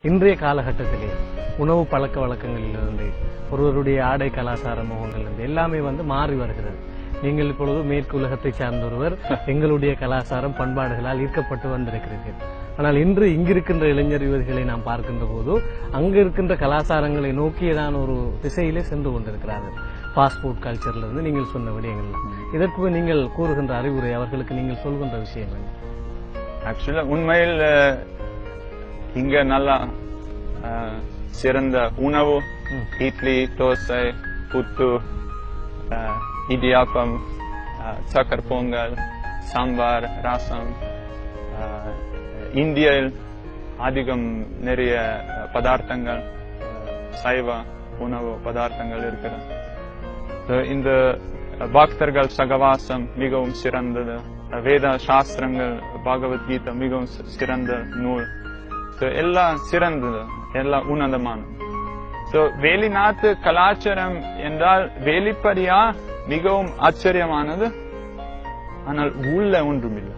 இன்றைய காலகட்டத்திலே உணவு பழக்க வழக்கங்களிலிருந்து ஒருவருடைய ஆடை கலாச்சார முகங்களிலிருந்து எல்லாமே வந்து மாறி வருகிறது நீங்கள் இப்பொழுது மேற்கு உலகத்தை சார்ந்த ஒருவர் எங்களுடைய கலாச்சாரம் பண்பாடுகளால் ஈர்க்கப்பட்டு வந்திருக்கிறீர்கள் ஆனால் இன்று இங்கிருக்கின்ற இளைஞர் யுவதிகளை நாம் பார்க்கின்ற போது அங்கு இருக்கின்ற கலாச்சாரங்களை நோக்கியதான ஒரு திசையிலே சென்று கொண்டிருக்கிறார்கள் ஃபாஸ்ட் ஃபுட் கல்ச்சர்ல இருந்து நீங்கள் சொன்ன விடயங்கள்லாம் இதற்கு நீங்கள் கூறுகின்ற அறிவுரை அவர்களுக்கு நீங்கள் சொல்கின்ற விஷயம் என்ன ஆக்சுவலா உண்மையில் அஹ், இங்க நல்லா அஹ், சிறந்த உணவு ம். இட்லி தோசை புட்டு அஹ், இடியாப்பம் அஹ், சக்கர் பொங்கல் சாம்பார் ரசம் அஹ், இந்தியாவில் அதிகம் நிறைய அஹ், பதார்த்தங்கள் அஹ், சைவ உணவு பதார்த்தங்கள் இருக்கிறது So, இந்த பக்தர்கள் சகவாசம் மிகவும் சிறந்தது வேத சாஸ்திரங்கள் பகவத்கீதை மிகவும் சி- சிறந்த நூல் So, எல்லாம் சிறந்தது எல்லாம் உன்னதமானது So, வெளிநாட்டு கலாச்சாரம் என்றால் வெளிப்படையா மிகவும் ஆச்சரியமானது ஆனால் உள்ள ஒன்றுமில்லை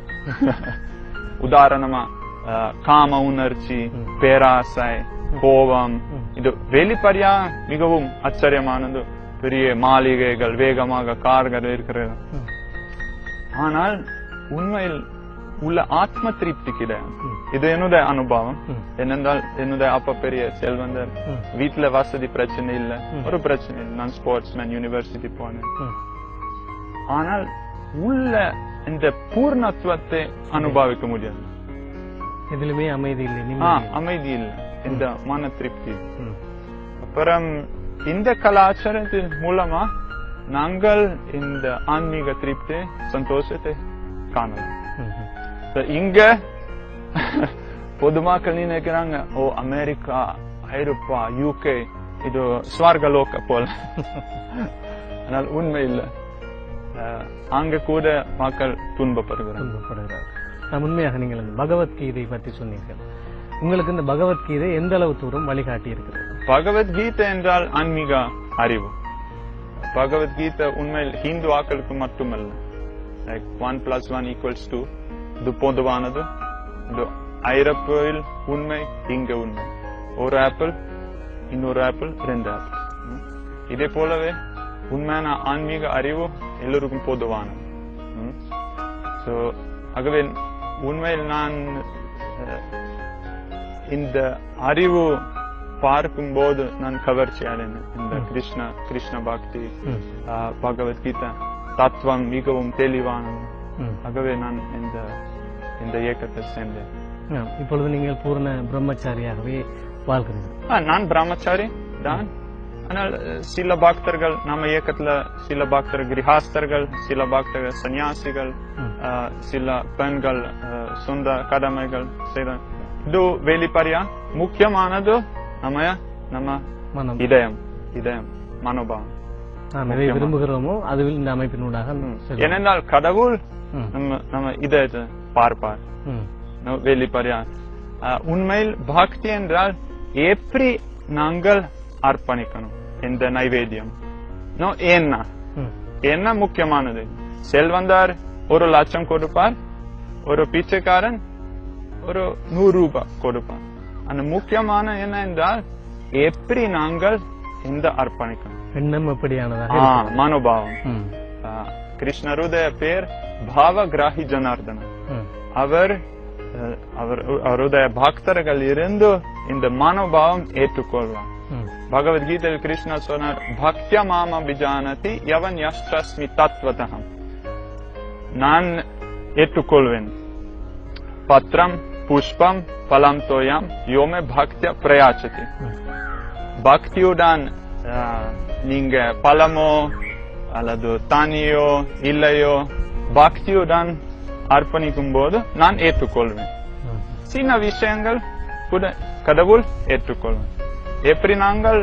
உதாரணமா அஹ், காம உணர்ச்சி பேராசை கோபம் இது வெளிப்படையா மிகவும் ஆச்சரியமானது பெரிய மாளிகைகள் வேகமாக கார்கள் இருக்கிறது ம். ஆனால் உண்மையில் உள்ள ஆத்ம திருப்தி கிடையாது ம். இது என்னுடைய அனுபவம் ம். என்னென்றால் என்னுடைய அப்பா பெரிய செல்வந்தர் ம். வீட்டுல வசதி பிரச்சனை இல்ல ம். ஒரு பிரச்சனை இல்லை நான் ஸ்போர்ட்ஸ் மேன் யூனிவர்சிட்டி போனேன் ம். ஆனால் உள்ள இந்த பூர்ணத்துவத்தை அனுபவிக்க முடியாது எதிலுமே அமைதி இல்லை ஆ, நிம்மதி இல்லை. அமைதி இல்லை இந்த மன திருப்தி ம். அப்புறம் இந்த கலாச்சாரத்தின் மூலமா நாங்கள் இந்த ஆன்மீக திருப்தி சந்தோஷத்தை காணலாம் ம். ம். So, இங்க பொதுமக்கள் நினைக்கிறாங்க ஓ அமெரிக்கா ஐரோப்பா யூகே இது ஸ்வர்கலோக போல ஆனால் உண்மை இல்ல அஹ், அங்க கூட மக்கள் துன்பப்படுகிறாங்க துன்பப்படுகிறார் நான் உண்மையாக நீங்கள் இந்த பகவத்கீதை பற்றி சொன்னீர்கள் உங்களுக்கு இந்த பகவத்கீதை எந்த அளவு தூரம் வழிகாட்டி இருக்கிறது பகவத்கீதை என்றால் ஆன்மீக அறிவு பகவத்கீதை உண்மையில் ஹிந்து ஆக்களுக்கு மட்டுமல்ல like one plus one equals two இது பொதுவானது இது ஐரோப்பில் உண்மை இங்க உண்மை ஒரு ஆப்பிள் இன்னொரு ஆப்பிள் ரெண்டு ஆப்பிள் ம். இதே போலவே உண்மையான ஆன்மீக அறிவு எல்லோருக்கும் பொதுவானது ம். So, ஆகவே உண்மையில் நான் அஹ், இந்த அறிவு பார்க்கும்போது நான் கவர்ச்சி அடைந்தேன் இந்த கிருஷ்ண கிருஷ்ண பக்தி ம். ஆஹ், பகவத்கீதை தத்துவம் மிகவும் தெளிவானது ம். ஆகவே நான் இந்த இந்த இயக்கத்தை சேர்ந்தேன் ஆ, இப்பொழுது நீங்கள் பூர்ண பிரம்மச்சாரியாகவே வாழ்கிறீர்கள் ஆ, நான் பிரம்மச்சாரி தான் ஆனால் அஹ், சில பக்தர்கள் நம்ம இயக்கத்துல சில பக்தர் கிரகாஸ்தர்கள் சில பக்தர்கள் சன்னியாசிகள் ம். ஆஹ், சில பெண்கள் ஆஹ், சொந்த கடமைகள் செய்த இது வெளிப்படையா முக்கியமானது நம்ம நம்ம மனம் இதயம் இதயம் மனோபாவம் நாம் எதை விரும்புகிறோமோ அதுவில் இந்த அமைப்பினூடாக செல்லும். ஏனென்றால் கடவுள் ம். நம்ம நம்ம இதயத்தை பார்ப்பார் ம். நோ- வெளிப்படையா ஆஹ், உண்மையில் பக்தி என்றால் எப்படி நாங்கள் அர்ப்பணிக்கணும் இந்த நைவேத்தியம் நோ என்ன ம். என்ன முக்கியமானது செல்வந்தார் ஒரு லட்சம் கொடுப்பார் ஒரு பிச்சைக்காரன் ஒரு நூறு ரூபாய் கொடுப்பார் அந்த முக்கியமான என்ன என்றால் எப்படி நாங்கள் இந்த அர்ப்பணிக்கணும் எண்ணம் எப்படியானதாக ஆ, இருக்கிறது. மனோபாவம் ம். ஆ, கிருஷ்ணருடைய பேர் பாவகிராஹி ஜனார்தன ம். அவர் அஹ், அவர் அவருடைய பக்தர்கள் இருந்து இந்த மனோபாவம் ஏற்றுக்கொள்வார் ம். பகவத்கீதையில் கிருஷ்ணா சொன்னார் பக்திய மாம விஜானதி யவன் யஷ்டஸ்மி தத்வதகம் நான் ஏற்றுக்கொள்வேன் பத்திரம் புஷ்பம் பலம் தோயம் யோமே பக்திய பிரயாச்சதி ம். பக்தியுடன் அஹ், நீங்க பழமோ அல்லது தனியோ இல்லையோ பக்தியுடன் அர்ப்பணிக்கும் போது நான் ஏற்றுக்கொள்வேன் ம். சின்ன விஷயங்கள் கூட கடவுள் ஏற்றுக்கொள்வேன் எப்படி நாங்கள்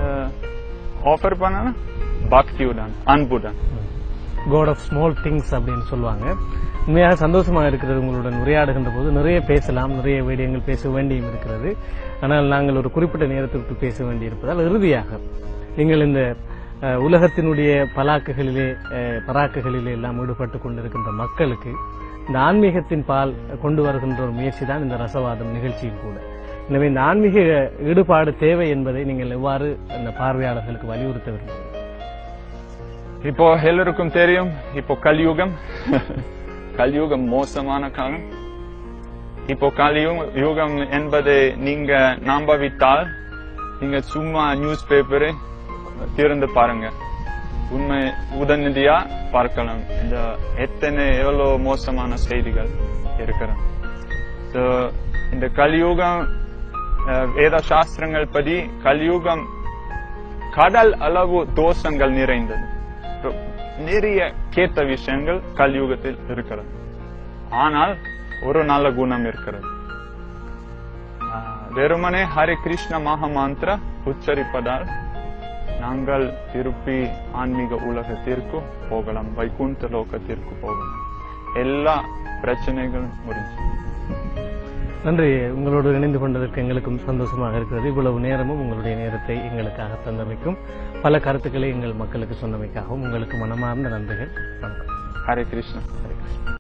ஆஃபர் பண்ணணும் பக்தியுடன் அன்புடன் காட் ஆஃப் ஸ்மால் திங்ஸ் அப்படின்னு சொல்லுவாங்க உண்மையாக சந்தோஷமா இருக்கிறது உங்களுடன் உரையாடுகின்ற போது நிறைய பேசலாம் நிறைய விடயங்கள் பேச வேண்டியும் இருக்கிறது ஆனால் நாங்கள் ஒரு குறிப்பிட்ட நேரத்திற்கு பேச வேண்டியிருப்பதால் இறுதியாக நீங்கள் இந்த அஹ், உலகத்தினுடைய பலாக்குகளிலே அஹ், பராக்குகளிலே எல்லாம் ஈடுபட்டு கொண்டிருக்கின்ற மக்களுக்கு இந்த ஆன்மீகத்தின் பால் கொண்டு வருகின்ற ஒரு முயற்சி தான் இந்த ரசவாதம் நிகழ்ச்சியும் கூட எனவே இந்த ஆன்மீக ஈடுபாடு தேவை என்பதை நீங்கள் எவ்வாறு அந்த பார்வையாளர்களுக்கு வலியுறுத்த விரும்புகிறீர்கள் இப்போ எல்லாருக்கும் தெரியும் இப்போ கலியுகம் கலியுகம் மோசமான காலம் இப்போ கலியுகம் யுகம் என்பதை நீங்க நம்பவிட்டால் நீங்க சும்மா நியூஸ் பேப்பரை திறந்து பாருங்க உண்மை உடனடியா பார்க்கலாம் இந்த எத்தனை எவ்வளவு மோசமான செய்திகள் இருக்கிறது So, இந்த கலியுகம் அஹ், வேத சாஸ்திரங்கள் படி கலியுகம் கடல் அளவு தோஷங்கள் நிறைந்தது ரொ- நிறைய கேட்ட விஷயங்கள் கலியுகத்தில் இருக்கிறது ஆனால் ஒரு நல்ல குணம் இருக்கிறது ஆஹ், வெறுமனே ஹரே கிருஷ்ண மகாமந்திர உச்சரிப்பதால் நாங்கள் திருப்பி ஆன்மீக உலகத்திற்கு போகலாம் வைகுண்ட லோகத்திற்கு போகலாம் எல்லா பிரச்சனைகளும் முடிஞ்சு நன்றி உங்களோடு இணைந்து கொண்டதற்கு எங்களுக்கும் சந்தோஷமாக இருக்கிறது இவ்வளவு நேரமும் உங்களுடைய நேரத்தை எங்களுக்காக தந்தமைக்கும் பல கருத்துக்களை எங்கள் மக்களுக்கு சொன்னமைக்காகவும் உங்களுக்கு மனமார்ந்த நன்றிகள் வணக்கம் Hare Krishna Hare Krishna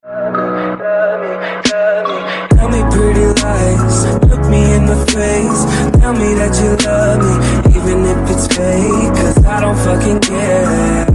Tell me pretty lies, look me in the face. Tell me that you love me, even if it's fake. Cause I don't fucking care.